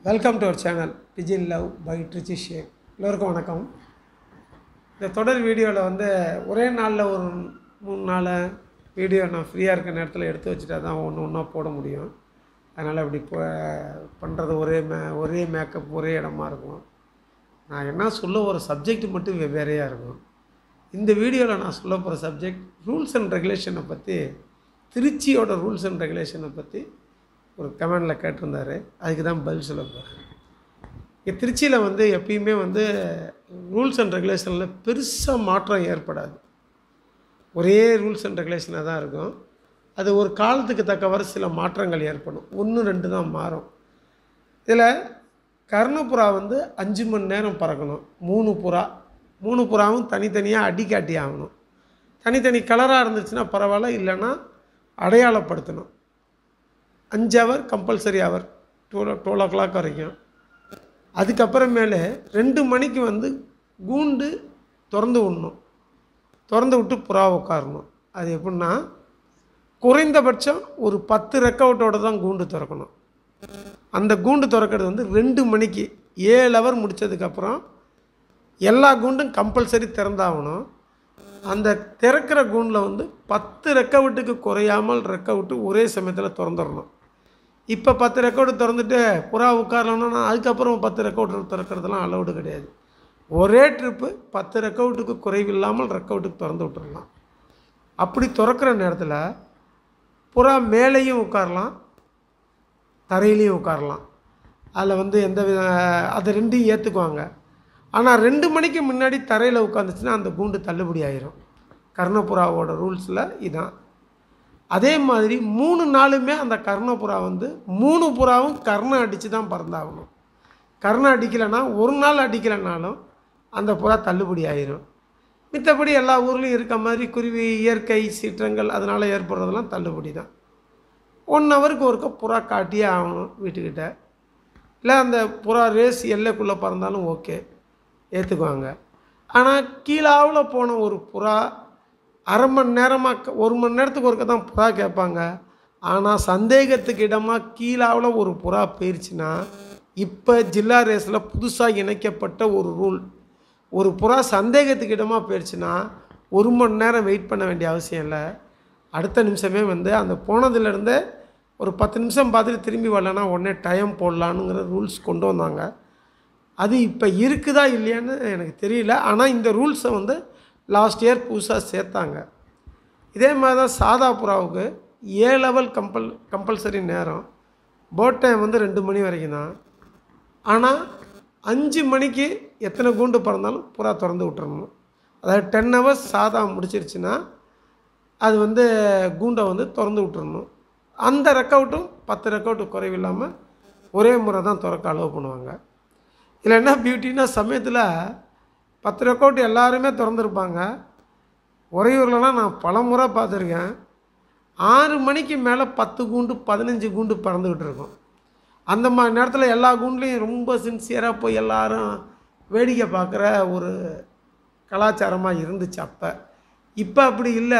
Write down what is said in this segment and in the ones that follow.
welcome to our channel pigeon love by Trichy Sheikh எல்லோருக்கும் வணக்கம் இந்த தொடர் வீடியோவில் வந்து ஒரே நாளில் ஒரு மூணு நாள் வீடியோ நான் ஃப்ரீயாக இருக்க நேரத்தில் எடுத்து வச்சுட்டா தான் ஒன்று ஒன்றா போட முடியும் அதனால் இப்படி போ பண்ணுறது ஒரே மே ஒரே மேக்கப் ஒரே இடமா இருக்கும் நான் என்ன சொல்ல ஒரு சப்ஜெக்ட் மட்டும் வெவ்வேறையாக இருக்கும் இந்த வீடியோவில் நான் சொல்ல போகிற சப்ஜெக்ட் ரூல்ஸ் அண்ட் ரெகுலேஷனை பற்றி திருச்சியோட ரூல்ஸ் அண்ட் ரெகுலேஷனை பற்றி ஒரு கமெண்டில் கேட்டிருந்தாரு அதுக்கு தான் பதில் சொல்ல போகிறேன் இங்கே திருச்சியில் வந்து எப்பயுமே வந்து ரூல்ஸ் அண்ட் ரெகுலேஷனில் பெருசாக மாற்றம் ஏற்படாது ஒரே ரூல்ஸ் அண்ட் ரெகுலேஷனாக தான் இருக்கும் அது ஒரு காலத்துக்கு தக்கவாறு சில மாற்றங்கள் ஏற்படும் ஒன்று ரெண்டு தான் மாறும் இதில் கர்ணப்புறா வந்து அஞ்சு மணி நேரம் பறக்கணும் மூணு புறா மூணு புறாவும் தனித்தனியாக அடிக்காட்டி ஆகணும் தனித்தனி கலராக இருந்துச்சுன்னா பரவாயில்ல இல்லைன்னா அடையாளப்படுத்தணும் அஞ்சு hour compulsory hour twelve twelve o'clock வரைக்கும் அதுக்கப்புறமேலே ரெண்டு மணிக்கு வந்து கூண்டு திறந்து விடணும் திறந்து விட்டு புறா உட்காரணும் அது எப்படின்னா குறைந்தபட்சம் ஒரு பத்து ரெக்கவுட்டோட தான் கூண்டு திறக்கணும் அந்த கூண்டு திறக்கிறது வந்து ரெண்டு மணிக்கு ஏழு ஹவர் முடித்ததுக்கப்புறம் எல்லா கூண்டும் கம்பல்சரி திறந்தாகணும் அந்த திறக்கிற கூண்டில் வந்து பத்து ரெக்கவுட்டுக்கு குறையாமல் ரெக்கவுட்டு ஒரே சமயத்தில் திறந்துடணும் இப்போ பத்து ரெக்கவுட் திறந்துட்டு புறா உட்காரலன்னா அதுக்கப்புறம் பத்து ரெக்கவுட் திறக்கிறதுலாம் அலௌடு கிடையாது ஒரே ட்ரிப்பு பத்து ரெக்கவுட்டுக்கு குறைவில்லாமல் ரெக்கவுட்டுக்கு திறந்து விட்டுறலாம் அப்படி திறக்கிற நேரத்தில் புறா மேலேயும் உட்காரலாம் தரையிலையும் உட்காரலாம் அதில் வந்து எந்த வித அதை ரெண்டையும் ஏற்றுக்குவாங்க ஆனால் ரெண்டு மணிக்கு முன்னாடி தரையில் உட்காந்துச்சுன்னா அந்த கூண்டு தள்ளுபடி ஆயிரும் கர்ணப்புறாவோட ரூல்ஸில் இதான் அதே மாதிரி மூணு நாளுமே அந்த கர்ணப்புறா வந்து மூணு புறாவும் கர்ணம் அடித்து தான் பறந்தாகணும் கர்ணம் அடிக்கலைன்னா ஒரு நாள் அடிக்கலைனாலும் அந்த புறா தள்ளுபடி ஆயிரும் மித்தபடி எல்லா ஊர்லேயும் இருக்க மாதிரி குருவி இயற்கை சீற்றங்கள் அதனால் ஏற்படுறதெல்லாம் தள்ளுபடி தான் ஒன் ஹவருக்கு ஒருக்க புறா காட்டியே ஆகணும் வீட்டுக்கிட்ட இல்லை அந்த புறா ரேஸ் எல்லைக்குள்ளே பறந்தாலும் ஓகே ஏற்றுக்குவாங்க ஆனால் கீழாவில் போன ஒரு புறா அரை மணி நேரமாக ஒரு மணி நேரத்துக்கு ஒருக்க தான் புறா கேட்பாங்க ஆனால் சந்தேகத்துக்கு இடமாக கீழாவில் ஒரு புறா போயிடுச்சுன்னா இப்போ ஜில்லா ரேஸில் புதுசாக இணைக்கப்பட்ட ஒரு ரூல் ஒரு புறா சந்தேகத்துக்கு இடமாக போயிடுச்சுன்னா ஒரு மணி நேரம் வெயிட் பண்ண வேண்டிய அவசியம் இல்லை அடுத்த நிமிஷமே வந்து அந்த போனதுலேருந்தே ஒரு பத்து நிமிஷம் பார்த்துட்டு திரும்பி வரலன்னா உடனே டைம் போடலானுங்கிற ரூல்ஸ் கொண்டு வந்தாங்க அது இப்போ இருக்குதா இல்லையான்னு எனக்கு தெரியல ஆனால் இந்த ரூல்ஸை வந்து லாஸ்ட் இயர் புதுசாக சேர்த்தாங்க இதே மாதிரி தான் சாதா புறாவுக்கு ஏ லெவல் கம்பல் கம்பல்சரி நேரம் போட் டைம் வந்து ரெண்டு மணி வரைக்கும் தான் ஆனால் அஞ்சு மணிக்கு எத்தனை கூண்டு பிறந்தாலும் புறா திறந்து விட்டுறணும் அதாவது டென் ஹவர்ஸ் சாதா முடிச்சிருச்சுன்னா அது வந்து கூண்டை வந்து திறந்து விட்டுறணும் அந்த ரெக்கவுட்டும் பத்து ரெக்கவுட்டு குறைவில்லாமல் ஒரே முறை தான் திறக்க அலோவ் பண்ணுவாங்க இதில் என்ன பியூட்டின்னா சமயத்தில் பத்து ரெக்கவுட் எல்லாருமே திறந்துருப்பாங்க உறையூர்லலாம் நான் பல முறை பார்த்துருக்கேன் ஆறு மணிக்கு மேலே பத்து கூண்டு பதினஞ்சு கூண்டு பறந்துக்கிட்டு இருக்கும் அந்த மாதிரி நேரத்தில் எல்லா கூண்டுலேயும் ரொம்ப சின்சியராக போய் எல்லாரும் வேடிக்கை பார்க்குற ஒரு கலாச்சாரமாக இருந்துச்சு அப்போ இப்போ அப்படி இல்லை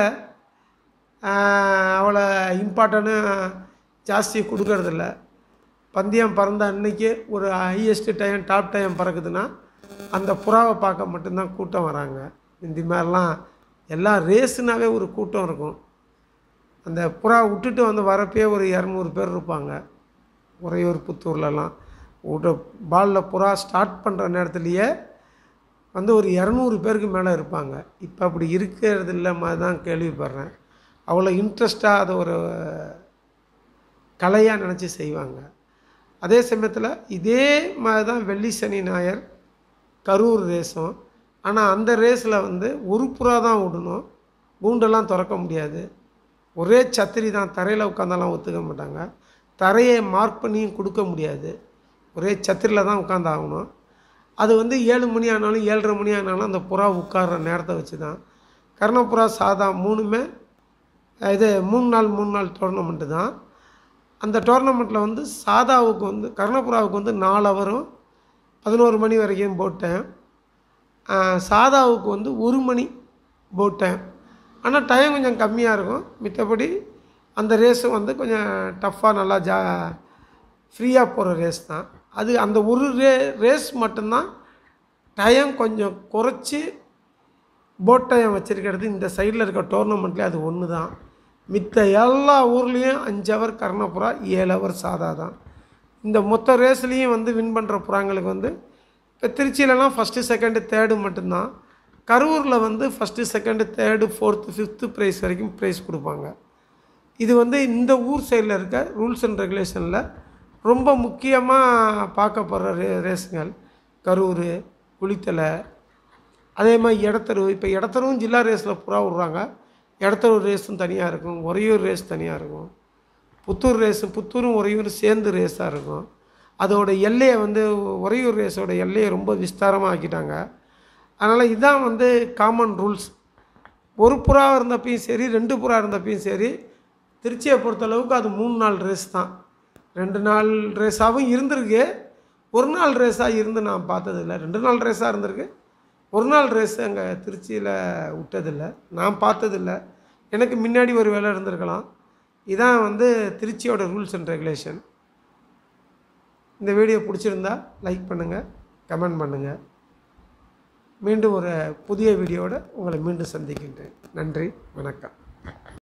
அவளை இம்பார்ட்டன்னு ஜாஸ்தி கொடுக்கறதில்ல பந்தயம் பறந்த அன்னைக்கு ஒரு ஹையஸ்ட் டைம் டாப் டைம் பறக்குதுன்னா அந்த புறாவை பார்க்க மட்டும்தான் கூட்டம் வராங்க இந்த மாதிரிலாம் எல்லாம் ரேஸுனாவே ஒரு கூட்டம் இருக்கும் அந்த புறா விட்டுட்டு வந்து வரப்பே ஒரு இரநூறு பேர் இருப்பாங்க உறையூர் புத்தூர்லலாம் விட்டு பாலில் புறா ஸ்டார்ட் பண்ணுற நேரத்துலையே வந்து ஒரு இரநூறு பேருக்கு மேலே இருப்பாங்க இப்போ அப்படி இருக்கிறது இல்லை மாதிரி தான் கேள்விப்படுறேன் அவ்வளோ இன்ட்ரெஸ்ட்டாக அதை ஒரு கலையாக நினச்சி செய்வாங்க அதே சமயத்தில் இதே மாதிரி தான் வெள்ளி சனி ஞாயர் கரூர் ரேஸும் ஆனால் அந்த ரேஸில் வந்து ஒரு புறா தான் விடணும் கூண்டெல்லாம் திறக்க முடியாது ஒரே சத்திரி தான் தரையில் உட்காந்தாலாம் ஒத்துக்க மாட்டாங்க தரையை மார்க் பண்ணியும் கொடுக்க முடியாது ஒரே சத்திரியில் தான் உட்காந்து ஆகணும் அது வந்து ஏழு மணி ஆனாலும் ஏழரை மணி ஆனாலும் அந்த புறா உட்கார்ற நேரத்தை வச்சு தான் கர்ணப்புறா சாதா மூணுமே இது மூணு நாள் மூணு நாள் டோர்னமெண்ட்டு தான் அந்த டோர்னமெண்ட்டில் வந்து சாதாவுக்கு வந்து கர்ணப்புறாவுக்கு வந்து நாலு ஹவரும் பதினோரு மணி வரைக்கும் போட்டேன் சாதாவுக்கு வந்து ஒரு மணி போட்டேன் ஆனால் டைம் கொஞ்சம் கம்மியாக இருக்கும் மித்தபடி அந்த ரேஸும் வந்து கொஞ்சம் டஃப்பாக நல்லா ஜா ஃப்ரீயாக போகிற ரேஸ் தான் அது அந்த ஒரு ரே ரேஸ் மட்டும்தான் டயம் கொஞ்சம் குறைச்சி போட் டயம் வச்சுருக்கிறது இந்த சைடில் இருக்க டோர்னமெண்ட்லேயே அது ஒன்று தான் மித்த எல்லா ஊர்லேயும் அஞ்சு ஹவர் கர்ணப்புறா ஏழு ஹவர் சாதா தான் இந்த மொத்த ரேஸ்லேயும் வந்து வின் பண்ணுற புறாங்களுக்கு வந்து இப்போ திருச்சியிலலாம் ஃபஸ்ட்டு செகண்டு தேர்டு மட்டும்தான் கரூரில் வந்து first second third fourth fifth prize வரைக்கும் ப்ரைஸ் கொடுப்பாங்க இது வந்து இந்த ஊர் சைடில் இருக்க ரூல்ஸ் அண்ட் ரெகுலேஷனில் ரொம்ப முக்கியமாக பார்க்கப்படுற ரே ரேஸுங்கள் கரூர் குளித்தலை அதே மாதிரி இடத்தரு இப்போ இடத்தருவும் ஜில்லா ரேஸில் புறா விட்றாங்க இடத்தரு ரேஸும் தனியாக இருக்கும் உறையூர் ரேஸ் தனியாக இருக்கும் புத்தூர் ரேஸும் புத்தூரும் உறையூரும் சேர்ந்து ரேஸாக இருக்கும் அதோட எல்லையை வந்து உறையூர் ரேஸோட எல்லையை ரொம்ப விஸ்தாரமாக ஆக்கிட்டாங்க அதனால் இதுதான் வந்து காமன் ரூல்ஸ் ஒரு புறா இருந்தப்பையும் சரி ரெண்டு புறா இருந்தப்பையும் சரி திருச்சியை பொறுத்தளவுக்கு அது மூணு நாள் ரேஸ் தான் ரெண்டு நாள் ரேஸாகவும் இருந்திருக்கு ஒரு நாள் ரேஸாக இருந்து நான் பார்த்ததில்ல ரெண்டு நாள் ரேஸாக இருந்திருக்கு ஒரு நாள் ரேஸ் அங்கே திருச்சியில் விட்டதில்ல நான் பார்த்ததில்ல எனக்கு முன்னாடி ஒரு வேலை இருந்திருக்கலாம் இதான் வந்து திருச்சியோட ரூல்ஸ் அண்ட் ரெகுலேஷன் இந்த வீடியோ பிடிச்சிருந்தா லைக் பண்ணுங்கள் கமெண்ட் பண்ணுங்கள் மீண்டும் ஒரு புதிய வீடியோவோட உங்களை மீண்டும் சந்திக்கின்றேன் நன்றி வணக்கம்